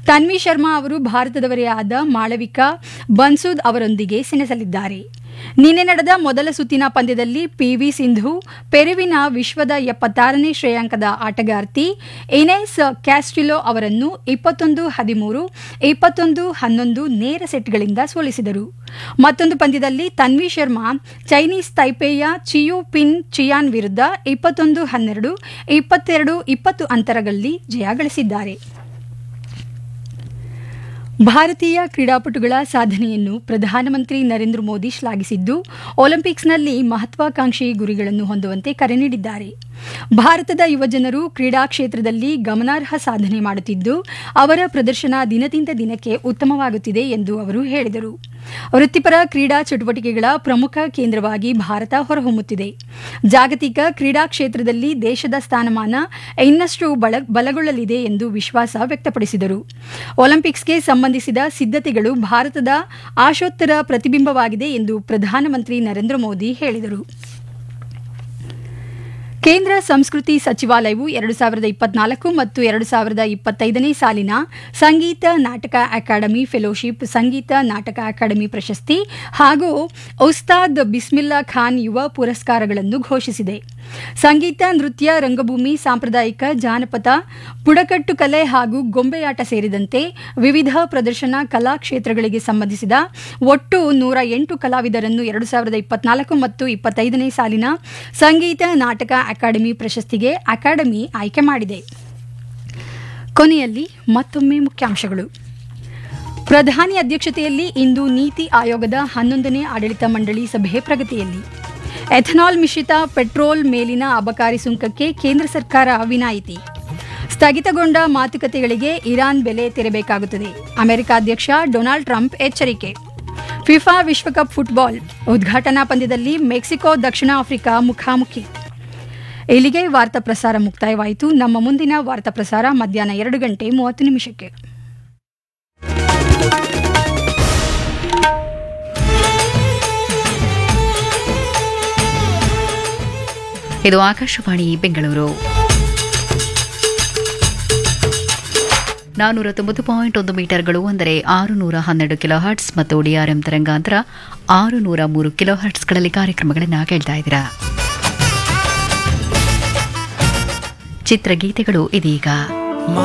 ತನ್ವಿ ಶರ್ಮಾ ಅವರು ಭಾರತದವರೇ ಆದ ಮಾಳವಿಕಾ ಬನ್ಸೂದ್ ಅವರೊಂದಿಗೆ ಸೆಣಸಲಿದ್ದಾರೆ ನಿನ್ನೆ ನಡೆದ ಮೊದಲ ಸುತ್ತಿನ ಪಂದ್ಯದಲ್ಲಿ ಪಿವಿ ಸಿಂಧು ಪೆರುವಿನ ವಿಶ್ವದ ಎಪ್ಪತ್ತಾರನೇ ಶ್ರೇಯಾಂಕದ ಆಟಗಾರ್ತಿ ಇನೆಸ್ ಕ್ಯಾಸ್ಟಿಲೋ ಅವರನ್ನು ಇಪ್ಪತ್ತೊಂದು ಹದಿಮೂರು ಇಪ್ಪತ್ತೊಂದು ಹನ್ನೊಂದು ನೇರ ಸೆಟ್ಗಳಿಂದ ಸೋಲಿಸಿದರು ಮತ್ತೊಂದು ಪಂದ್ಯದಲ್ಲಿ ತನ್ವಿ ಶರ್ಮಾ ಚೈನೀಸ್ ತೈಪೇಯ ಚಿಯು ಪಿನ್ ಚಿಯಾನ್ ವಿರುದ್ಧ ಇಪ್ಪತ್ತೊಂದು ಹನ್ನೆರಡು ಇಪ್ಪತ್ತೆರಡು ಇಪ್ಪತ್ತು ಅಂತರಗಳಲ್ಲಿ ಜಯ ಗಳಿಸಿದ್ದಾರೆ ಭಾರತೀಯ ಕ್ರೀಡಾಪಟುಗಳ ಸಾಧನೆಯನ್ನು ಪ್ರಧಾನಮಂತ್ರಿ ನರೇಂದ್ರ ಮೋದಿ ಶ್ಲಾಘಿಸಿದ್ದು ಒಲಿಂಪಿಕ್ಸ್ನಲ್ಲಿ ಮಹತ್ವಾಕಾಂಕ್ಷಿ ಗುರಿಗಳನ್ನು ಹೊಂದುವಂತೆ ಕರೆ ನೀಡಿದ್ದಾರೆ ಭಾರತದ ಯುವಜನರು ಕ್ರೀಡಾ ಕ್ಷೇತ್ರದಲ್ಲಿ ಗಮನಾರ್ಹ ಸಾಧನೆ ಮಾಡುತ್ತಿದ್ದು ಅವರ ಪ್ರದರ್ಶನ ದಿನದಿಂದ ದಿನಕ್ಕೆ ಉತ್ತಮವಾಗುತ್ತಿದೆ ಎಂದು ಅವರು ಹೇಳಿದರು ವೃತ್ತಿಪರ ಕ್ರೀಡಾ ಚಟುವಟಿಕೆಗಳ ಪ್ರಮುಖ ಕೇಂದ್ರವಾಗಿ ಭಾರತ ಹೊರಹೊಮ್ಮುತ್ತಿದೆ ಜಾಗತಿಕ ಕ್ರೀಡಾ ಕ್ಷೇತ್ರದಲ್ಲಿ ದೇಶದ ಸ್ಥಾನಮಾನ ಇನ್ನಷ್ಟು ಬಲ ಬಲಗೊಳ್ಳಲಿದೆ ಎಂದು ವಿಶ್ವಾಸ ವ್ಯಕ್ತಪಡಿಸಿದರು ಒಲಿಂಪಿಕ್ಸ್ಗೆ ಸಂಬಂಧಿಸಿದ ಸಿದ್ಧತೆಗಳು ಭಾರತದ ಆಶೋತ್ತರ ಪ್ರತಿಬಿಂಬವಾಗಿದೆ ಎಂದು ಪ್ರಧಾನಮಂತ್ರಿ ನರೇಂದ್ರ ಮೋದಿ ಹೇಳಿದರು ಕೇಂದ್ರ ಸಂಸ್ಕೃತಿ ಸಚಿವಾಲಯವು ಎರಡು ಸಾವಿರದ ಇಪ್ಪತ್ನಾಲ್ಕು ಮತ್ತು ಎರಡು ಸಾವಿರದ ಇಪ್ಪತ್ತೈದನೇ ಸಾಲಿನ ಸಂಗೀತ ನಾಟಕ ಅಕಾಡೆಮಿ ಫೆಲೋಶಿಪ್ ಸಂಗೀತ ನಾಟಕ ಅಕಾಡೆಮಿ ಪ್ರಶಸ್ತಿ ಹಾಗೂ ಉಸ್ತಾದ್ ಬಿಸ್ಮಿಲ್ಲಾ ಖಾನ್ ಯುವ ಪುರಸ್ಕಾರಗಳನ್ನು ಘೋಷಿಸಿದೆ ಸಂಗೀತ ನೃತ್ಯ ರಂಗಭೂಮಿ ಸಾಂಪ್ರದಾಯಿಕ ಜಾನಪದ ಬುಡಕಟ್ಟು ಕಲೆ ಹಾಗೂ ಗೊಂಬೆಯಾಟ ಸೇರಿದಂತೆ ವಿವಿಧ ಪ್ರದರ್ಶನ ಕಲಾ ಕ್ಷೇತ್ರಗಳಿಗೆ ಸಂಬಂಧಿಸಿದ ಒಟ್ಟು ನೂರ ಎಂಟು ಕಲಾವಿದರನ್ನು ಎರಡು ಸಾವಿರದ ಇಪ್ಪತ್ನಾಲ್ಕು ಮತ್ತು ಇಪ್ಪತ್ತೈದನೇ ಸಾಲಿನ ಸಂಗೀತ ನಾಟಕ ಅಕಾಡೆಮಿ ಪ್ರಶಸ್ತಿಗೆ ಅಕಾಡೆಮಿ ಆಯ್ಕೆ ಮಾಡಿದೆ ಕೊನೆಯಲ್ಲಿ ಮತ್ತೊಮ್ಮೆ ಮುಖ್ಯಾಂಶಗಳು ಪ್ರಧಾನಿ ಅಧ್ಯಕ್ಷತೆಯಲ್ಲಿ ಇಂದು ನೀತಿ ಆಯೋಗದ ಹನ್ನೊಂದನೇ ಆಡಳಿತ ಮಂಡಳಿ ಸಭೆ ಪ್ರಗತಿಯಲ್ಲಿ ಎಥನಾಲ್ ಮಿಶ್ರಿತ ಪೆಟ್ರೋಲ್ ಮೇಲಿನ ಅಬಕಾರಿ ಸುಂಕಕ್ಕೆ ಕೇಂದ್ರ ಸರ್ಕಾರ ವಿನಾಯಿತಿ ಸ್ಥಗಿತಗೊಂಡ ಮಾತುಕತೆಗಳಿಗೆ ಇರಾನ್ ಬೆಲೆ ತೆರಬೇಕಾಗುತ್ತದೆ ಅಮೆರಿಕ ಅಧ್ಯಕ್ಷ ಡೊನಾಲ್ಡ್ ಟ್ರಂಪ್ ಎಚ್ಚರಿಕೆ ಫಿಫಾ ವಿಶ್ವಕಪ್ ಫುಟ್ಬಾಲ್ ಉದ್ಘಾಟನಾ ಪಂದ್ಯದಲ್ಲಿ ಮೆಕ್ಸಿಕೋ ದಕ್ಷಿಣ ಆಫ್ರಿಕಾ ಮುಖಾಮುಖಿ ಇಲ್ಲಿಗೆ ವಾರ್ತಾ ಪ್ರಸಾರ ಮುಕ್ತಾಯವಾಯಿತು ನಮ್ಮ ಮುಂದಿನ ವಾರ್ತಾ ಪ್ರಸಾರ ಮಧ್ಯಾಹ್ನ ಎರಡು ಗಂಟೆ ಮೂವತ್ತು ನಿಮಿಷಕ್ಕೆ ಇದು ಆಕಾಶವಾಣಿ ಬೆಂಗಳೂರು ನಾನೂರ ತೊಂಬತ್ತು ಪಾಯಿಂಟ್ ಒಂದು ಮೀಟರ್ಗಳು ಅಂದರೆ ಆರು ನೂರ ಹನ್ನೆರಡು ಕಿಲೋ ಹರ್ಟ್ಸ್ ಮತ್ತು ಡಿಆರ್ಎಂ ತರಂಗಾಂತರ ಆರು ನೂರ ಮೂರು ಕಿಲೋ ಹರ್ಟ್ಸ್ಗಳಲ್ಲಿ ಕಾರ್ಯಕ್ರಮಗಳನ್ನು ಕೇಳ್ತಾ ಇದ್ದೀರಾ ಚಿತ್ರಗೀತೆಗಳು ಇದೀಗ